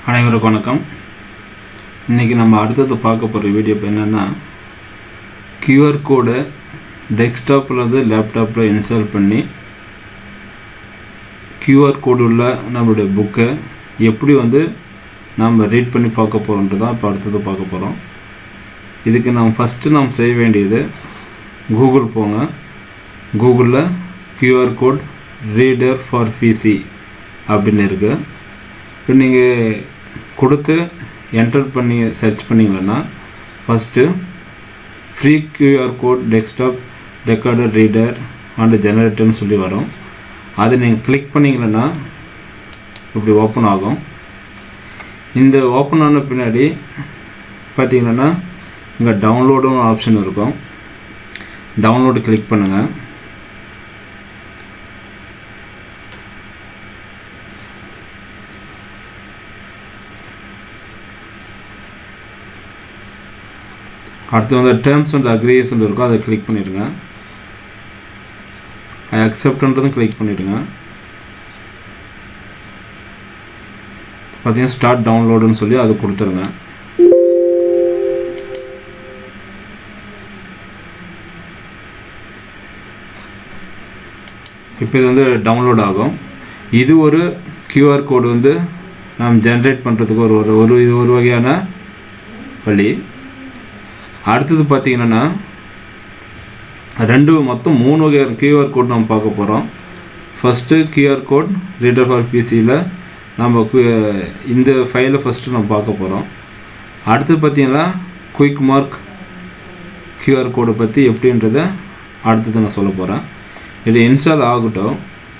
அனைவருக்கும் வணக்கம் இன்றைக்கி நம்ம அடுத்தது பார்க்க போகிற வீடியோ இப்போ என்னென்னா கியூஆர் கோடை டெஸ்க்டாப்பில் இருந்து லேப்டாப்பில் இன்ஸ்டால் பண்ணி கியூஆர் கோடு உள்ள நம்மளுடைய புக்கை எப்படி வந்து நாம் ரீட் பண்ணி பார்க்க போகிறோன்ட்டு தான் இப்போ அடுத்தது பார்க்க போகிறோம் இதுக்கு நாம் ஃபஸ்ட்டு நாம் செய்ய வேண்டியது கூகுள் போங்க கூகுளில் QR code reader for PC அப்படின்னு இருக்குது இப்போ நீங்கள் கொடுத்து என்டர் பண்ணி சர்ச் பண்ணிங்கன்னா first free QR code desktop recorder reader and ஜெனரேட்டர்னு சொல்லி வரும் அதை நீங்கள் கிளிக் பண்ணிங்கன்னா இப்படி ஓப்பன் ஆகும் இந்த ஓப்பன் ஆன பின்னாடி பார்த்தீங்கன்னா இங்கே டவுன்லோடும் ஆப்ஷன் இருக்கும் டவுன்லோடு கிளிக் பண்ணுங்கள் அடுத்து வந்து டேர்ம்ஸ் அண்ட் அக்ரிகேஷன் இருக்கும் அதை கிளிக் பண்ணிடுங்க ஐ அக்செப்ட்ன்றதும் கிளிக் பண்ணிவிடுங்க பார்த்தீங்கன்னா ஸ்டார்ட் டவுன்லோடுன்னு சொல்லி அது கொடுத்துருங்க இப்போ இது வந்து டவுன்லோட் ஆகும் இது ஒரு கியூஆர் கோடு வந்து நாம் ஜென்ரேட் பண்ணுறதுக்கு ஒரு ஒரு ஒரு இது ஒரு வகையான வழி அடுத்தது பார்த்தீங்கன்னா ரெண்டு மொத்தம் மூணு வகையான கியூஆர் கோட் நம்ம பார்க்க போகிறோம் first QR code reader for பிசியில் நம்ம இந்த ஃபைலை ஃபஸ்ட்டு நம்ம பார்க்க போகிறோம் அடுத்தது பார்த்தீங்கன்னா குயிக் மார்க் கியூஆர் கோடை பற்றி எப்படின்றத அடுத்தது நான் சொல்ல போகிறேன் இது இன்ஸ்டால் ஆகட்டும்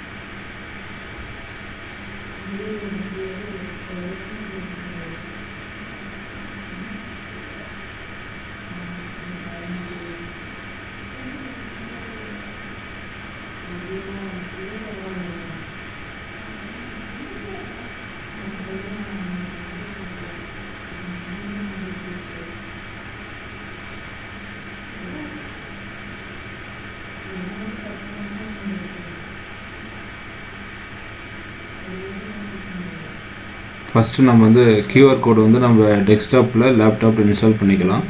ஃபஸ்ட்டு நம்ம வந்து கியூஆர் கோடு வந்து நம்ம டெஸ்க்டாப்பில் லேப்டாப்பில் இன்ஸ்டால் பண்ணிக்கலாம்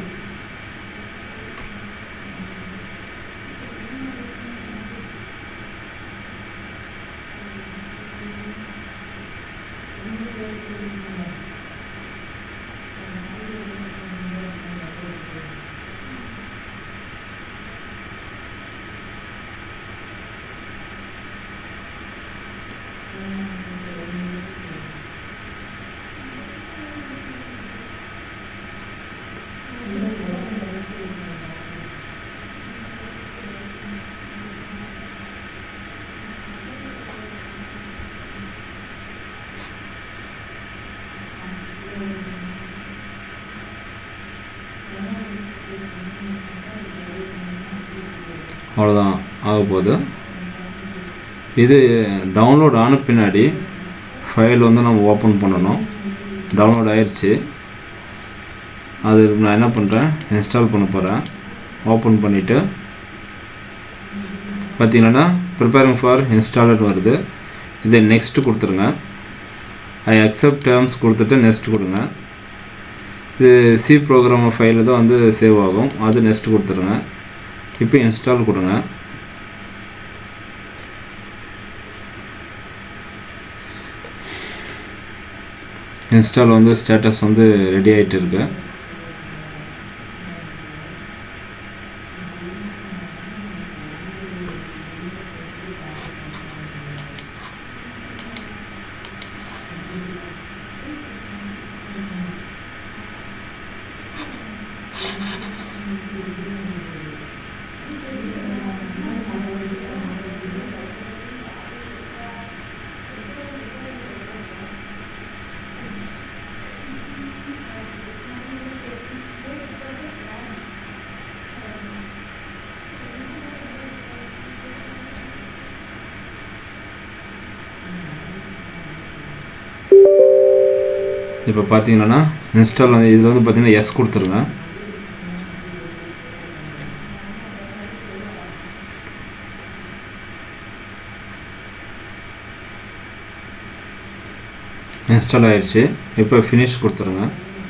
அவ்வளோதான் ஆக போகுது இது டவுன்லோட் ஆன பின்னாடி ஃபைல் வந்து நம்ம ஓப்பன் பண்ணணும் டவுன்லோட் ஆயிடுச்சு அது நான் என்ன பண்ணுறேன் இன்ஸ்டால் பண்ண போகிறேன் ஓப்பன் பண்ணிவிட்டு பார்த்தீங்கன்னா ப்ரிப்பேரிங் ஃபார் இன்ஸ்டாலர் வருது இதை நெக்ஸ்ட்டு கொடுத்துருங்க ஐ அக்செப்ட் டேர்ம்ஸ் கொடுத்துட்டு நெக்ஸ்ட் கொடுங்க இது சி ப்ரோக்ராம் ஃபைலில் தான் வந்து சேவ் ஆகும் அது நெக்ஸ்ட் கொடுத்துருங்க இப்போ இன்ஸ்டால் கொடுங்க இன்ஸ்டால் வந்து ஸ்டேட்டஸ் வந்து ரெடி ஆகிட்டு இருக்கு இப்போ பார்த்தீங்கன்னா இன்ஸ்டால் வந்து இதில் வந்து பார்த்தீங்கன்னா எஸ் கொடுத்துருங்க இன்ஸ்டால் ஆயிடுச்சு இப்போ ஃபினிஷ் கொடுத்துருங்க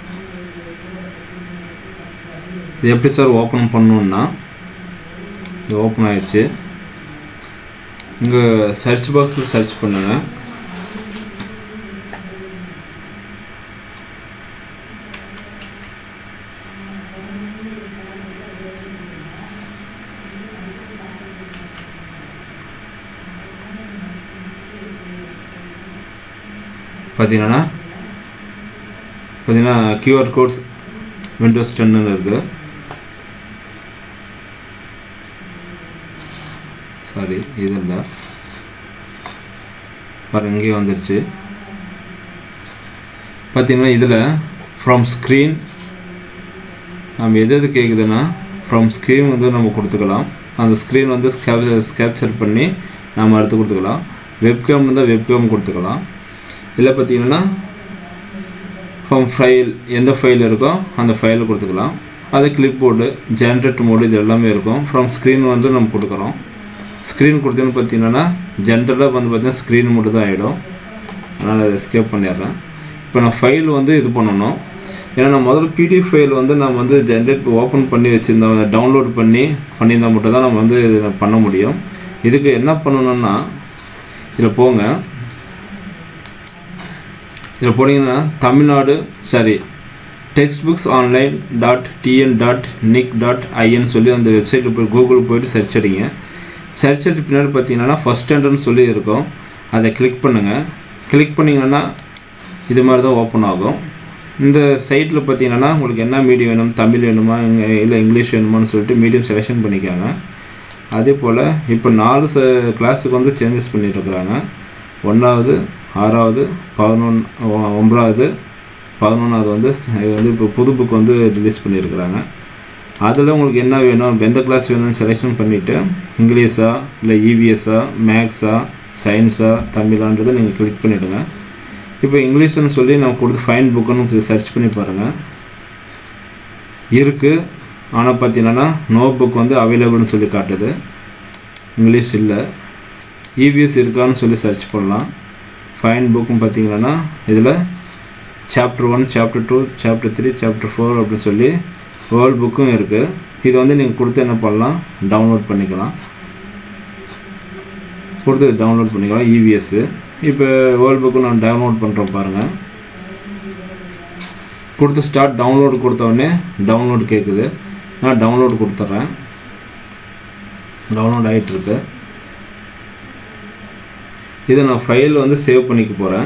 இது எப்படி சார் ஓப்பன் பண்ணணுன்னா இது ஓப்பன் ஆயிடுச்சு இங்கே சர்ச் பாக்ஸில் சர்ச் பண்ணுங்கள் பார்த்தீங்கன்னா பார்த்தீங்கன்னா கியூஆர் கோட்ஸ் விண்டோஸ் டென்னு இருக்குது சாரி இது இல்லை பாருங்க இங்கே வந்துருச்சு பார்த்தீங்கன்னா இதில் ஃப்ரம் ஸ்க்ரீன் நம்ம எது எது கேட்குதுன்னா ஃப்ரம் ஸ்க்ரீன் வந்து நம்ம கொடுத்துக்கலாம் அந்த ஸ்க்ரீன் வந்து கேப்சர் பண்ணி நம்ம அடுத்து கொடுத்துக்கலாம் வெப்கேம் இருந்தால் வெப்கேம் கொடுத்துக்கலாம் இதில் பார்த்தீங்கன்னா ஃப்ரம் ஃபைல் எந்த ஃபைல் இருக்கோ அந்த ஃபைலை கொடுத்துக்கலாம் அது கிளிப் போர்டு ஜென்ரேட் மோடு இது எல்லாமே இருக்கும் ஃப்ரம் ஸ்க்ரீன் வந்து நம்ம கொடுக்குறோம் ஸ்க்ரீன் கொடுத்தீங்கன்னு பார்த்தீங்கன்னா ஜென்ரலாக வந்து பார்த்தீங்கன்னா ஸ்க்ரீன் மட்டும் தான் ஆகிடும் அதனால் அதை எஸ்கேப் பண்ணிடுறேன் இப்போ நான் ஃபைல் வந்து இது பண்ணணும் ஏன்னா நான் முதல்ல பிடிஎஃப் ஃபைல் வந்து நம்ம வந்து ஜென்ரேட் ஓப்பன் பண்ணி வச்சுருந்தோம் டவுன்லோட் பண்ணி பண்ணியிருந்தால் மட்டும் தான் நம்ம வந்து இதை பண்ண முடியும் இதுக்கு என்ன பண்ணணும்னா இதில் போங்க இதில் போனீங்கன்னா Tamil Nadu sorry text books online dot TN dot NIC dot IN சொல்லி அந்த வெப்சைட்டில் போய் கூகுள் போயிட்டு சர்ச் அடிங்க சர்ச் அடிச்சு பின்னாடி பார்த்தீங்கன்னா ஃபஸ்ட் ஸ்டாண்டர்ட்னு சொல்லி இருக்கும் அதை கிளிக் பண்ணுங்கள் கிளிக் பண்ணிங்கன்னா இது மாதிரி தான் ஓப்பன் ஆகும் இந்த சைட்டில் பார்த்தீங்கன்னா உங்களுக்கு என்ன மீடியம் வேணும் தமிழ் வேணுமா இல்லை இங்கிலீஷ் வேணுமான்னு சொல்லிட்டு மீடியம் செலெக்ஷன் பண்ணிக்காங்க அதே போல் இப்போ நாலு ச கிளாஸுக்கு வந்து சேஞ்சஸ் பண்ணிட்டுருக்குறாங்க ஒன்றாவது ஆறாவது பதினொன்று ஒன்பதாவது பதினொன்றாவது வந்து இது வந்து இப்போ புது புக் வந்து ரிலீஸ் பண்ணியிருக்கிறாங்க அதில் உங்களுக்கு என்ன வேணும் எந்த கிளாஸ் வேணும்னு செலெக்ஷன் பண்ணிவிட்டு இங்கிலீஷா இல்லை இவிஎஸ்ஸா மேக்ஸா சயின்ஸா தமிழான்றதை நீங்கள் கிளிக் பண்ணிவிடுங்க இப்போ இங்கிலீஷ்னு சொல்லி நான் கொடுத்து ஃபைன் புக்குன்னு சர்ச் பண்ணி பாருங்கள் இருக்குது ஆனால் பார்த்தீங்கன்னா நோ புக் வந்து அவைலபிள்னு சொல்லி காட்டுது இங்கிலீஷ் இல்லை இவிஎஸ் இருக்கான்னு சொல்லி சர்ச் பண்ணலாம் ஃபைன் புக்கும் பார்த்தீங்கன்னா இதில் chapter one chapter two chapter three chapter four அப்படின்னு சொல்லி வேர்ல்ட் புக்கும் இருக்குது இது வந்து நீங்கள் கொடுத்து என்ன பண்ணலாம் டவுன்லோட் பண்ணிக்கலாம் கொடுத்து டவுன்லோட் பண்ணிக்கலாம் இவிஎஸ்ஸு இப்போ வேர்ல்ட் புக்கு நான் டவுன்லோட் பண்ணுறோம் பாருங்கள் கொடுத்து ஸ்டார்ட் டவுன்லோடு கொடுத்தோடனே டவுன்லோடு கேட்குது நான் டவுன்லோடு கொடுத்துட்றேன் டவுன்லோட் ஆகிட்டுருக்கு இதை நான் ஃபைல் வந்து சேவ் பண்ணிக்க போகிறேன்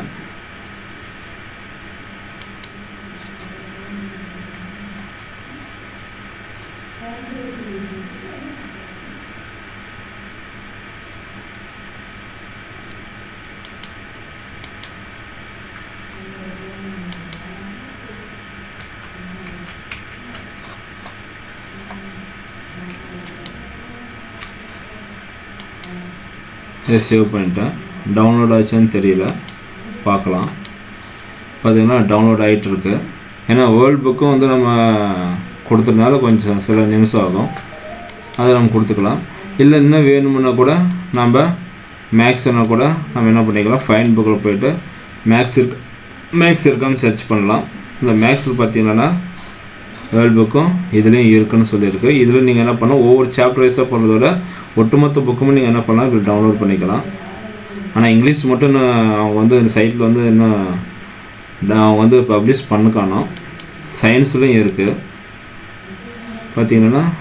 இதை சேவ் பண்ணிட்டேன் டவுன்லோட் ஆச்சுன்னு தெரியல பார்க்கலாம் பார்த்திங்கன்னா டவுன்லோட் ஆகிட்டுருக்கு ஏன்னா வேர்ல்ட் புக்கும் வந்து நம்ம கொடுத்ததுனால கொஞ்சம் சில நிமிஷம் ஆகும் அதை நம்ம கொடுத்துக்கலாம் இல்லை இன்னும் வேணுமுன்னா கூட நம்ம மேக்ஸ்னா கூட நம்ம என்ன பண்ணிக்கலாம் ஃபைன் புக்கில் போயிட்டு மேக்ஸ் இருக்கு மேக்ஸ் இருக்கான்னு சர்ச் பண்ணலாம் இந்த மேக்ஸில் பார்த்தீங்கன்னா வேர்ல்ட் புக்கும் இதுலேயும் இருக்குன்னு சொல்லியிருக்கு இதில் நீங்கள் என்ன பண்ணலாம் ஒவ்வொரு சாப்டர் வைஸாக பண்ணுறதோட ஒட்டுமொத்த புக்குமே நீங்கள் என்ன பண்ணலாம் இப்படி டவுன்லோட் பண்ணிக்கலாம் ஆனால் இங்கிலீஷ் மட்டும் நான் அவங்க வந்து இந்த சைட்டில் வந்து இன்னும் அவங்க வந்து பப்ளிஷ் பண்ண காணோம் சயின்ஸ்லையும் இருக்குது பார்த்தீங்கன்னா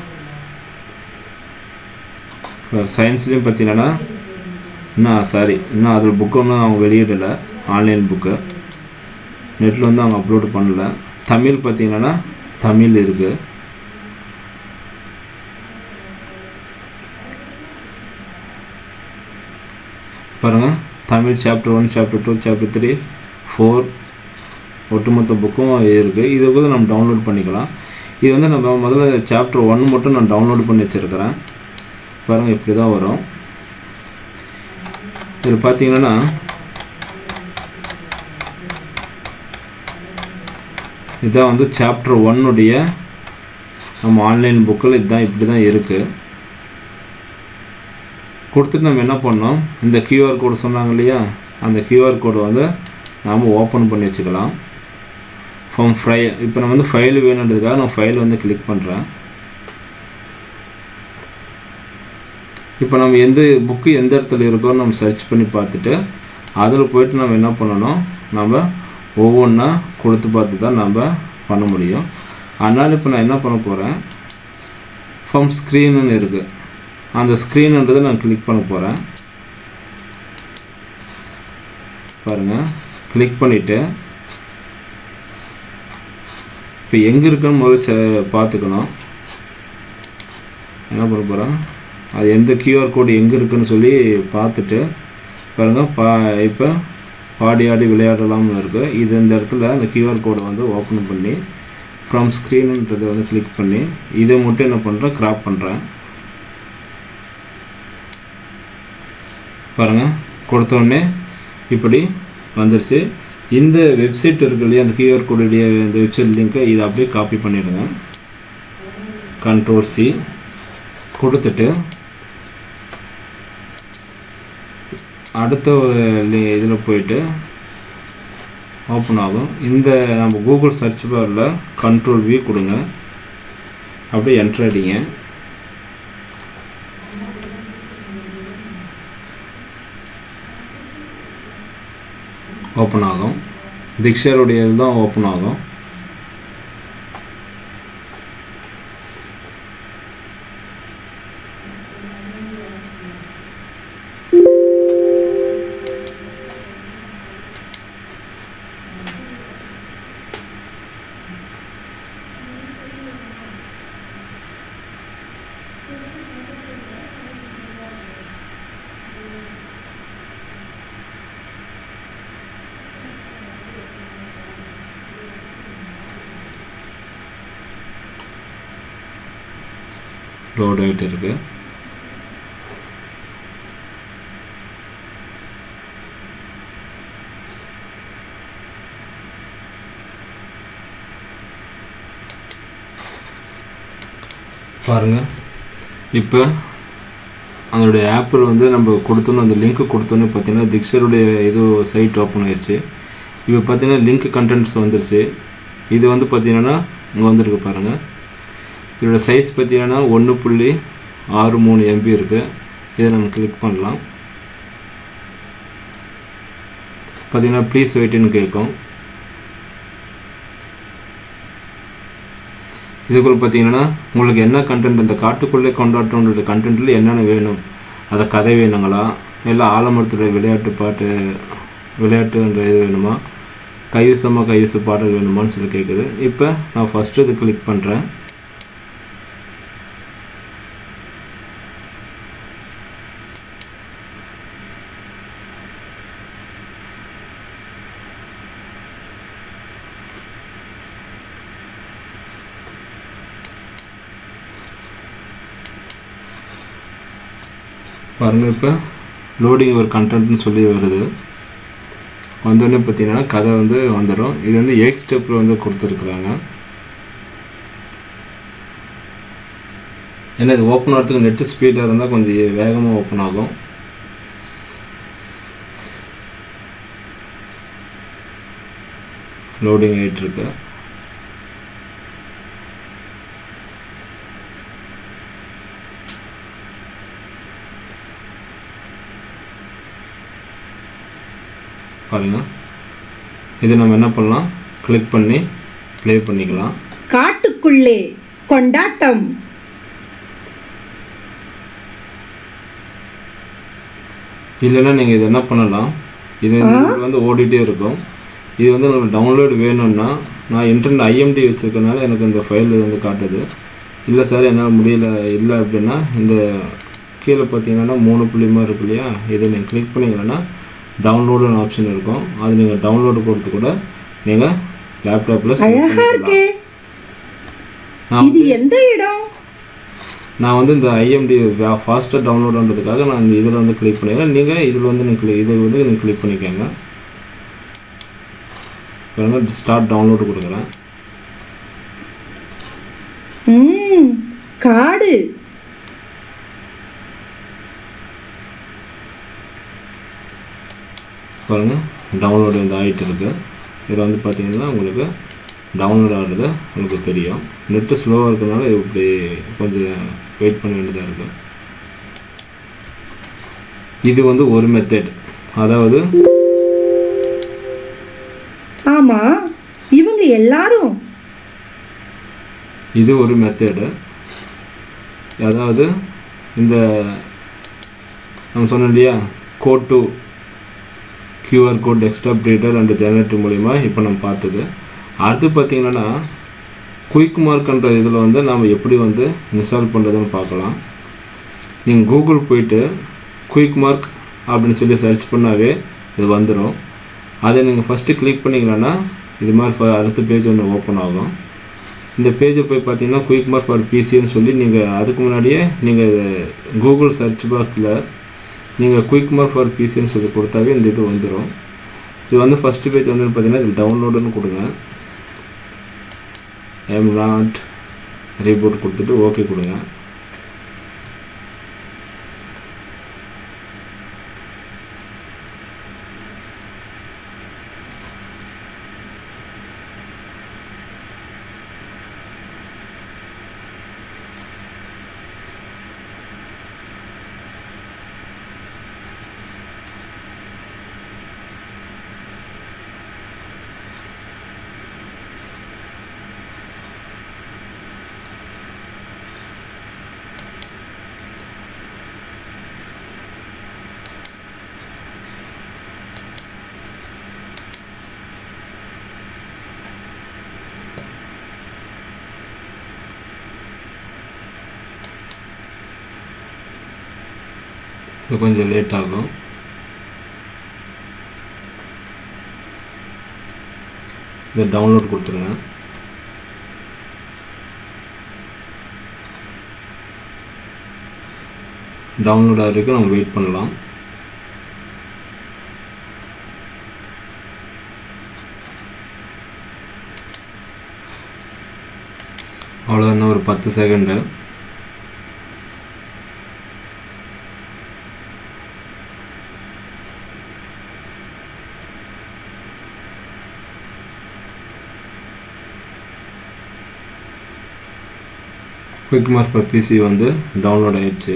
சயின்ஸ்லேயும் பார்த்தீங்கன்னா இன்னும் சாரி இன்னும் அதில் புக்கு ஒன்றும் அவங்க வெளியிடலை ஆன்லைன் புக்கு நெட்டில் வந்து அவங்க அப்லோட் பண்ணல தமிழ் பார்த்தீங்கன்னா தமிழ் இருக்குது பாருங்கள் Tamil chapter one chapter two chapter three four ஒட்டுமொத்த புக்கும் இருக்குது இதை கூட நம்ம டவுன்லோட் பண்ணிக்கலாம் இது வந்து நம்ம முதல்ல சாப்டர் ஒன் மட்டும் நான் டவுன்லோட் பண்ணி வச்சுருக்கிறேன் பாருங்கள் இப்படி தான் வரும் இதில் பார்த்தீங்கன்னா இதான் வந்து சாப்டர் ஒன்னுடைய நம்ம ஆன்லைன் புக்கில் இதுதான் இப்படி தான் இருக்குது கொடுத்துட்டு நம்ம என்ன பண்ணோம் இந்த கியூஆர் கோடு சொன்னாங்க இல்லையா அந்த கியூஆர் கோடு வந்து நாம் ஓப்பன் பண்ணி வச்சுக்கலாம் ஃப்ரம் ஃபை இப்போ நான் வந்து ஃபைல் வேணுன்றதுக்காக நான் ஃபைல் வந்து கிளிக் பண்ணுறேன் இப்போ நம்ம எந்த புக்கு எந்த இடத்துல இருக்கோ நம்ம சர்ச் பண்ணி பார்த்துட்டு அதில் போயிட்டு நம்ம என்ன பண்ணணும் நம்ம ஒவ்வொன்றா கொடுத்து பார்த்து தான் நம்ம பண்ண முடியும் அதனால் இப்போ நான் என்ன பண்ண போகிறேன் ஃப்ரம் ஸ்க்ரீனுன்னு இருக்குது அந்த ஸ்க்ரீனுன்றதை நான் கிளிக் பண்ண போகிறேன் பாருங்கள் கிளிக் பண்ணிவிட்டு இப்போ எங்கே இருக்குன்னு முதல்ல செ- பார்த்துக்கணும் என்ன பண்ண போகிறேன் அது எந்த கியூஆர் கோடு எங்கே இருக்குன்னு சொல்லி பார்த்துட்டு பாருங்கள் பா இப்போ பாடி ஆடி விளையாடலாம்னு இருக்குது இது இந்த இடத்துல அந்த கியூஆர் கோடை வந்து ஓப்பன் பண்ணி ஃப்ரம் ஸ்க்ரீனுன்றதை வந்து கிளிக் பண்ணி இதை மட்டும் என்ன பண்ணுறேன் கிராப் பண்ணுறேன் பாருங்கள் கொடுத்த உடனே இப்படி வந்துருச்சு இந்த வெப்சைட் இருக்கு இல்லையா அந்த கியூஆர் கோடுடைய இந்த வெப்சைட் லிங்க்கை இதை அப்படியே காப்பி பண்ணிவிடுங்க கண்ட்ரோல் சி கொடுத்துட்டு அடுத்த ஒரு இதில் போயிட்டு ஓப்பன் ஆகும் இந்த நம்ம கூகுள் சர்ச் பாரில் கண்ட்ரோல் வி கொடுங்க அப்படியே என்ட்ரு அடிங்க ஓப்பன் ஆகும் திக்ஷருடைய இதுதான் ஓப்பன் ஆகும் லோட் ஆகிட்டு இருக்கு பாருங்க இப்போ அதனுடைய ஆப்பிள் வந்து நம்ம கொடுத்தோன்னு அந்த லிங்க் கொடுத்தோன்னே பார்த்தீங்கன்னா திக்ஷருடைய இது சைட் ஓப்பன் ஆயிடுச்சு இப்போ பார்த்தீங்கன்னா லிங்க் கண்டென்ட்ஸ் வந்துருச்சு இது வந்து பார்த்தீங்கன்னா இங்கே வந்திருக்கு பாருங்கள் இதோட சைஸ் பார்த்தீங்கன்னா ஒன்று புள்ளி ஆறு மூணு எம்பி இருக்குது இதை நம்ம கிளிக் பண்ணலாம் பார்த்தீங்கன்னா ப்ளீஸ் வெயிட்னு கேட்கும் இதுக்குள்ள பார்த்தீங்கன்னா உங்களுக்கு என்ன கண்டென்ட் அந்த காட்டுக்குள்ளே கொண்டாட்டோன்ற கண்டென்ட்டில் என்னென்ன வேணும் அதை கதை வேணுங்களா இல்லை ஆலமரத்துடைய விளையாட்டு பாட்டு விளையாட்டுன்ற இது வேணுமா கைவசமாக கைவச பாடல் வேணுமான்னு சொல்லி கேட்குது இப்போ நான் ஃபஸ்ட்டு இது கிளிக் பண்ணுறேன் பாருங்கள் இப்போ லோடிங் ஒரு கண்டென்ட்னு சொல்லி வருது வந்தோடனே பார்த்தீங்கன்னா கதை வந்து வந்துடும் இது வந்து எயிட் ஸ்டெப்பில் வந்து கொடுத்துருக்குறாங்க ஏன்னா இது ஓப்பன் ஆகிறதுக்கு நெட்டு ஸ்பீடாக இருந்தால் கொஞ்சம் வேகமாக ஓப்பன் ஆகும் லோடிங் ஆகிட்டு இருக்கு பாருங்க இது நம்ம என்ன பண்ணலாம் கிளிக் பண்ணி ப்ளே பண்ணிக்கலாம் காட்டுக்குள்ளே கொண்டாட்டம் இல்லைன்னா நீங்கள் இது என்ன பண்ணலாம் இது உங்களுக்கு வந்து ஓடிட்டே இருக்கும் இது வந்து உங்களுக்கு டவுன்லோட் வேணும்னா நான் இன்டர்நெட் ஐஎம்டி வச்சுருக்கனால எனக்கு இந்த ஃபைல் வந்து காட்டுது இல்லை சார் என்னால் முடியல இல்லை அப்படின்னா இந்த கீழே பார்த்தீங்கன்னா மூணு புள்ளிமா இருக்கு இல்லையா இதை நீங்கள் கிளிக் பண்ணிங்கன்னா டவுன்லோடுன்னு ஆப்ஷன் இருக்கும் அது நீங்கள் டவுன்லோடு கொடுத்து கூட நீங்கள் லேப்டாப்பில் சேவ் அழகா பண்ணிக்கலாம் இருக்கே நான் இது எந்த இடம் நான் வந்து இந்த ஐஎம்டி ஃபாஸ்ட்டாக டவுன்லோட் பண்ணுறதுக்காக நான் இந்த இதில் வந்து கிளிக் பண்ணிக்கிறேன் நீங்கள் இதில் வந்து நீங்கள் கிளிக் இதில் வந்து நீங்கள் கிளிக் பண்ணிக்கோங்க பாருங்க ஸ்டார்ட் டவுன்லோடு கொடுக்குறேன் ம் காடு பாருங்க டவுன்லோடு வந்து ஆகிட்டு இருக்கு இதில் வந்து பார்த்தீங்கன்னா உங்களுக்கு டவுன்லோட் ஆகிறது உங்களுக்கு தெரியும் நெட்டு ஸ்லோவாக இருக்கிறனால இப்படி கொஞ்சம் வெயிட் பண்ண வேண்டியதாக இருக்குது இது வந்து ஒரு மெத்தட் அதாவது ஆமா இவங்க எல்லாரும் இது ஒரு மெத்தடு அதாவது இந்த நம்ம சொன்னோம் இல்லையா code to QR code desktop reader and generator மூலிமா இப்போ நம்ம பார்த்தது அடுத்து பார்த்தீங்கன்னா குயிக் மார்க்ன்ற இதில் வந்து நம்ம எப்படி வந்து இன்ஸ்டால் பண்ணுறதுன்னு பார்க்கலாம் நீங்கள் கூகுள் போயிட்டு குயிக் மார்க் அப்படின்னு சொல்லி சர்ச் பண்ணாவே இது வந்துடும் அதை நீங்கள் ஃபஸ்ட்டு கிளிக் பண்ணிங்கன்னா இது மாதிரி ஃப- அடுத்த பேஜ் ஒன்று ஓப்பன் ஆகும் இந்த பேஜை போய் பார்த்தீங்கன்னா குயிக் மார்க் ஃபார் பிசின்னு சொல்லி நீங்கள் அதுக்கு முன்னாடியே நீங்கள் கூகுள் சர்ச் பாக்ஸில் நீங்கள் குயிக் மார்க் ஃபார் பிசின்னு சொல்லி கொடுத்தாவே இந்த இது வந்துடும் இது வந்து ஃபஸ்ட்டு பேஜ் வந்து பார்த்தீங்கன்னா இது டவுன்லோடுன்னு கொடுங்க எம் நாட் ரீபோட் கொடுத்துட்டு ஓகே கொடுங்க இது கொஞ்சம் லேட் ஆகும் இதை டவுன்லோட் கொடுத்துருங்க டவுன்லோட் ஆகிறதுக்கு நம்ம வெயிட் பண்ணலாம் அவ்வளோ இன்னும் ஒரு பத்து second quick mark for PC வந்து டவுன்லோட் ஆயிடுச்சு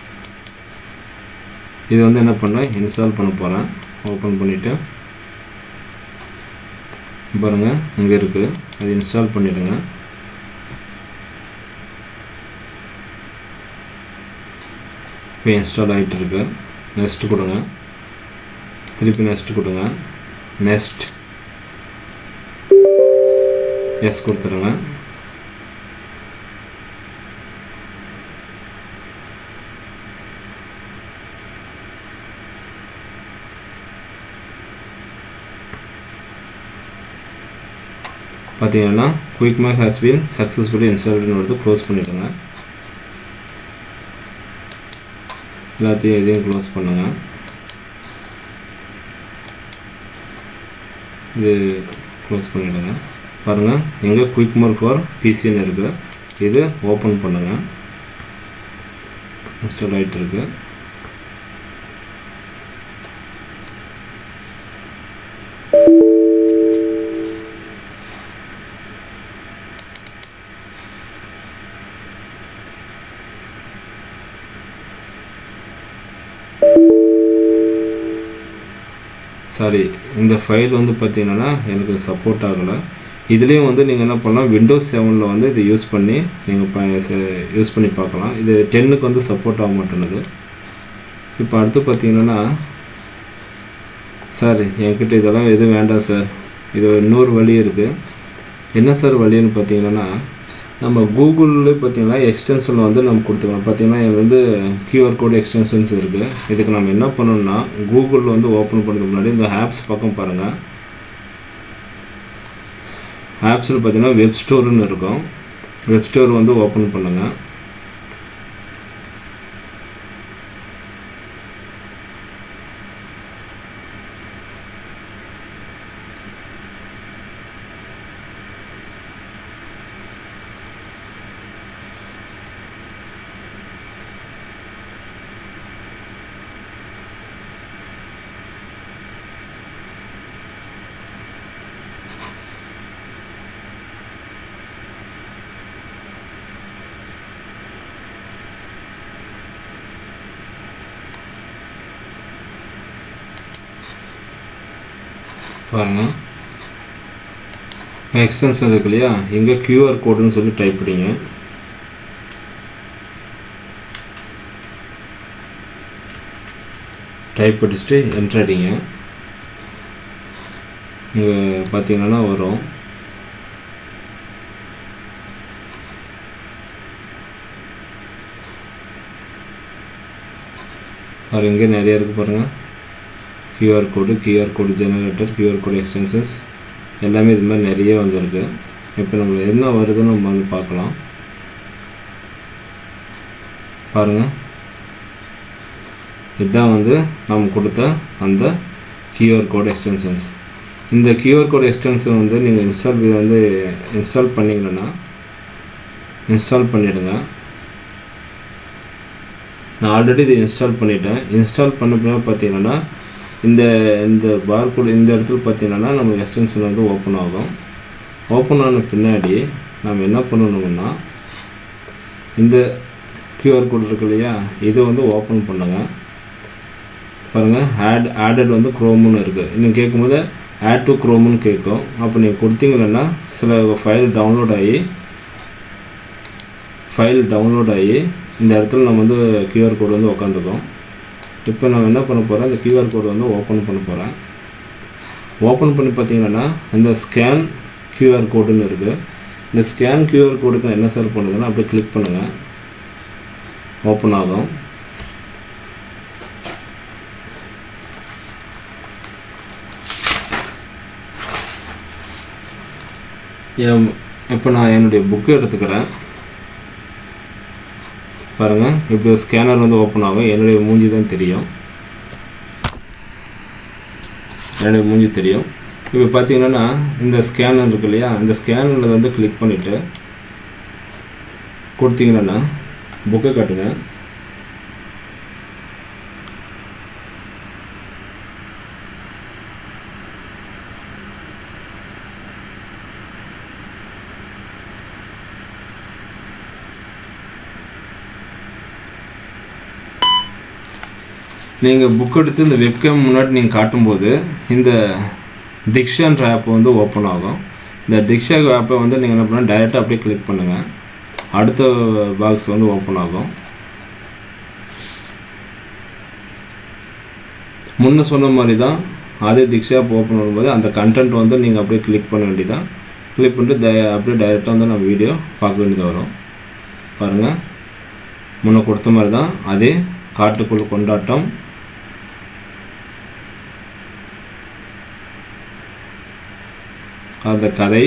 இது வந்து என்ன பண்ணேன் இன்ஸ்டால் பண்ண போகிறேன் ஓப்பன் பண்ணிவிட்டு பாருங்கள் இங்கே இருக்குது அது இன்ஸ்டால் பண்ணிவிடுங்க இப்போ இன்ஸ்டால் ஆகிட்டு இருக்கு நெக்ஸ்ட் கொடுங்க திருப்பி நெக்ஸ்ட் கொடுங்க நெக்ஸ்ட் எஸ் கொடுத்துருங்க பார்த்தீங்கன்னா quick mark has been successfully இன்ஸ்டால்டுன்னு வருது க்ளோஸ் பண்ணிவிடுங்க எல்லாத்தையும் இதையும் க்ளோஸ் பண்ணுங்க இது க்ளோஸ் பண்ணிவிடுங்க பாருங்கள் எங்கே குயிக் மார்க் ஃபார் பிசின்னு இருக்குது இது ஓப்பன் பண்ணுங்கள் இன்ஸ்டால் ஆகிட்டு இருக்கு சாரி இந்த ஃபைல் வந்து பார்த்தீங்கன்னா எனக்கு சப்போர்ட் ஆகலை இதுலேயும் வந்து நீங்கள் என்ன பண்ணலாம் விண்டோஸ் செவனில் வந்து இதை யூஸ் பண்ணி நீங்கள் யூஸ் பண்ணி பார்க்கலாம் இது டென்னுக்கு வந்து சப்போர்ட் ஆக மாட்டேங்குது இப்போ அடுத்து பார்த்தீங்கன்னா சார் என்கிட்ட இதெல்லாம் எதுவும் வேண்டாம் சார் இது இன்னொரு வழி இருக்குது என்ன சார் வழின்னு பார்த்தீங்கன்னா நம்ம கூகுளில் பார்த்தீங்கன்னா எக்ஸ்டென்ஷனில் வந்து நம்ம கொடுத்துக்கலாம் பார்த்தீங்கன்னா இது வந்து கியூஆர் கோட் எக்ஸ்டென்ஷன்ஸ் இருக்குது இதுக்கு நம்ம என்ன பண்ணணும்னா கூகுளில் வந்து ஓப்பன் பண்ணுறதுக்கு முன்னாடி இந்த ஆப்ஸ் பக்கம் பாருங்கள் ஆப்ஸில் பார்த்தீங்கன்னா வெப் ஸ்டோர்னு இருக்கும் வெப் ஸ்டோர் வந்து ஓப்பன் பண்ணுங்கள் பாருங்கள் எக்ஸ்டென்ஷன் இருக்கு இல்லையா இங்கே கியூஆர் கோடுன்னு சொல்லி டைப் பண்ணிங்க டைப் அடிச்சுட்டு என்ட்ரு அடிங்க இங்கே பார்த்தீங்கன்னா வரும் பாரு இங்கே நிறைய இருக்குது பாருங்கள் QR code QR code generator QR code extensions எல்லாமே இது மாதிரி நிறைய வந்திருக்கு இப்போ நம்ம என்ன வருதுன்னு நம்ம வந்து பார்க்கலாம் பாருங்கள் இதுதான் வந்து நம்ம கொடுத்த அந்த கியூஆர் கோட் எக்ஸ்டென்ஷன்ஸ் இந்த கியூஆர் கோட் எக்ஸ்டென்ஷன் வந்து நீங்கள் இன்ஸ்டால் இது வந்து இன்ஸ்டால் பண்ணிங்கன்னா இன்ஸ்டால் பண்ணிவிடுங்க நான் ஆல்ரெடி இது இன்ஸ்டால் பண்ணிட்டேன் இன்ஸ்டால் பண்ண பின்னாடி பார்த்தீங்கன்னா இந்த இந்த பார்கோடு இந்த இடத்துல பார்த்தீங்கன்னா நம்ம எக்ஸ்டென்ஷன் வந்து ஓப்பன் ஆகும் ஓப்பன் ஆன பின்னாடி நம்ம என்ன பண்ணணும்னா இந்த கியூஆர் கோட் இருக்கு இல்லையா இதை வந்து ஓப்பன் பண்ணுங்கள் பாருங்கள் ஆட் ஆடட் வந்து க்ரோமுன்னு இருக்குது நீங்கள் கேட்கும்போது ஆட் டு க்ரோமுன்னு கேட்கும் அப்போ நீங்கள் கொடுத்தீங்கன்னா சில ஃபைல் டவுன்லோட் ஆகி ஃபைல் டவுன்லோட் ஆகி இந்த இடத்துல நம்ம வந்து கியூஆர் கோடு வந்து உக்காந்துக்கும் இப்போ நான் என்ன பண்ண போகிறேன் இந்த கியூஆர் கோடு வந்து ஓப்பன் பண்ண போகிறேன் ஓப்பன் பண்ணி பார்த்தீங்கன்னா இந்த ஸ்கேன் கியூஆர் கோடுன்னு இருக்குது இந்த ஸ்கேன் கியூஆர் கோடுக்கு என்ன சார் பண்ணுறதுன்னா அப்படியே கிளிக் பண்ணுங்கள் ஓப்பன் ஆகும் என் இப்போ நான் என்னுடைய புக்கு எடுத்துக்கிறேன் பாருங்கள் இப்படி ஒரு ஸ்கேனர் வந்து ஓப்பன் ஆகும் என்னுடைய மூஞ்சி தான் தெரியும் என்னுடைய மூஞ்சி தெரியும் இப்போ பார்த்தீங்கன்னா இந்த ஸ்கேனர் இருக்கு இல்லையா இந்த ஸ்கேனரில் வந்து கிளிக் பண்ணிவிட்டு கொடுத்தீங்கன்னா புக்கை காட்டுங்க நீங்கள் புக் எடுத்து இந்த வெப்கேம் முன்னாடி நீங்கள் காட்டும்போது இந்த டிக்ஷன்ற ஆப் வந்து ஓப்பன் ஆகும் இந்த டிக்ஷா ஆப்பை வந்து நீங்கள் என்ன பண்ணால் டைரெக்டாக அப்படியே கிளிக் பண்ணுங்கள் அடுத்த பாக்ஸ் வந்து ஓப்பன் ஆகும் முன்ன சொன்ன மாதிரி தான் அதே திக்ஷா ஆப் ஓப்பன் பண்ணும்போது அந்த கண்டென்ட் வந்து நீங்கள் அப்படியே கிளிக் பண்ண வேண்டியதான் கிளிக் பண்ணிட்டு த அப்படியே டைரெக்டாக வந்து நம்ம வீடியோ பார்க்க வேண்டியது வரும் பாருங்கள் முன்ன கொடுத்த மாதிரி தான் அதே காட்டுக்குள் கொண்டாட்டம் அந்த கதை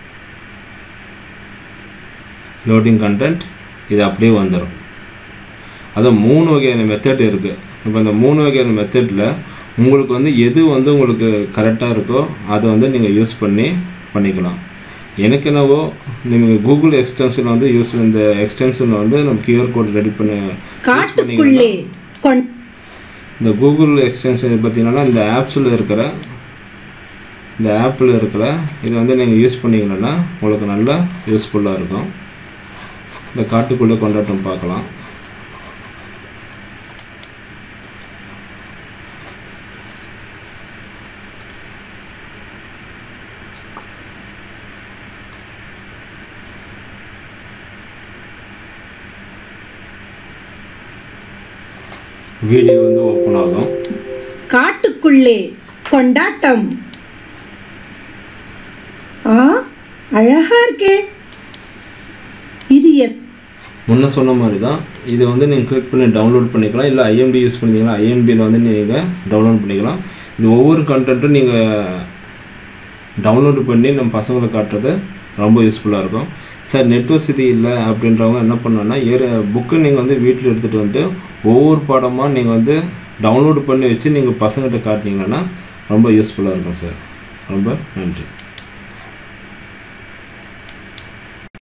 லோடிங் கண்டென்ட் இது அப்படியே வந்துடும் அது மூணு வகையான மெத்தட் இருக்குது இப்போ இந்த மூணு வகையான மெத்தடில் உங்களுக்கு வந்து எது வந்து உங்களுக்கு கரெக்டாக இருக்கோ அதை வந்து நீங்கள் யூஸ் பண்ணி பண்ணிக்கலாம் எனக்கு என்னவோ நீங்கள் கூகுள் எக்ஸ்டென்ஷன் வந்து யூஸ் இந்த எக்ஸ்டென்ஷன் வந்து நம்ம கியூஆர் கோட் ரெடி பண்ணி யூஸ் பண்ணிங்கன்னா காட்டுக்குள்ளே கொண் இந்த கூகுள் எக்ஸ்டென்ஷன் பார்த்தீங்கன்னா இந்த ஆப்ஸில் இருக்கிற இந்த ஆப்பில் இருக்கிற இது வந்து நீங்கள் யூஸ் பண்ணீங்கன்னா உங்களுக்கு நல்லா யூஸ்ஃபுல்லாக இருக்கும் இந்த காட்டுக்குள்ளே கொண்டாட்டம் பார்க்கலாம் வீடியோ வந்து ஓப்பன் ஆகும் காட்டுக்குள்ளே கொண்டாட்டம் ஆ அழகா இருக்கே இது எத்- முன்ன சொன்ன மாதிரி தான் இது வந்து நீங்கள் கிளிக் பண்ணி டவுன்லோட் பண்ணிக்கலாம் இல்லை ஐஎம்பி யூஸ் பண்ணிக்கலாம் ஐஎம்பியில் வந்து நீங்கள் டவுன்லோட் பண்ணிக்கலாம் இது ஒவ்வொரு கண்டென்ட்டும் நீங்கள் டவுன்லோட் பண்ணி நம்ம பசங்களுக்கு காட்டுறது ரொம்ப யூஸ்ஃபுல்லாக இருக்கும் சார் நெட் வசதி இல்லை அப்படின்றவங்க என்ன பண்ணணும்னா ஏற புக்கு நீங்கள் வந்து வீட்டில் எடுத்துகிட்டு வந்துட்டு ஒவ்வொரு பாடமாக நீங்கள் வந்து டவுன்லோட் பண்ணி வச்சு நீங்கள் பசங்கள்கிட்ட காட்டினீங்கன்னா ரொம்ப யூஸ்ஃபுல்லாக இருக்கும் சார் ரொம்ப நன்றி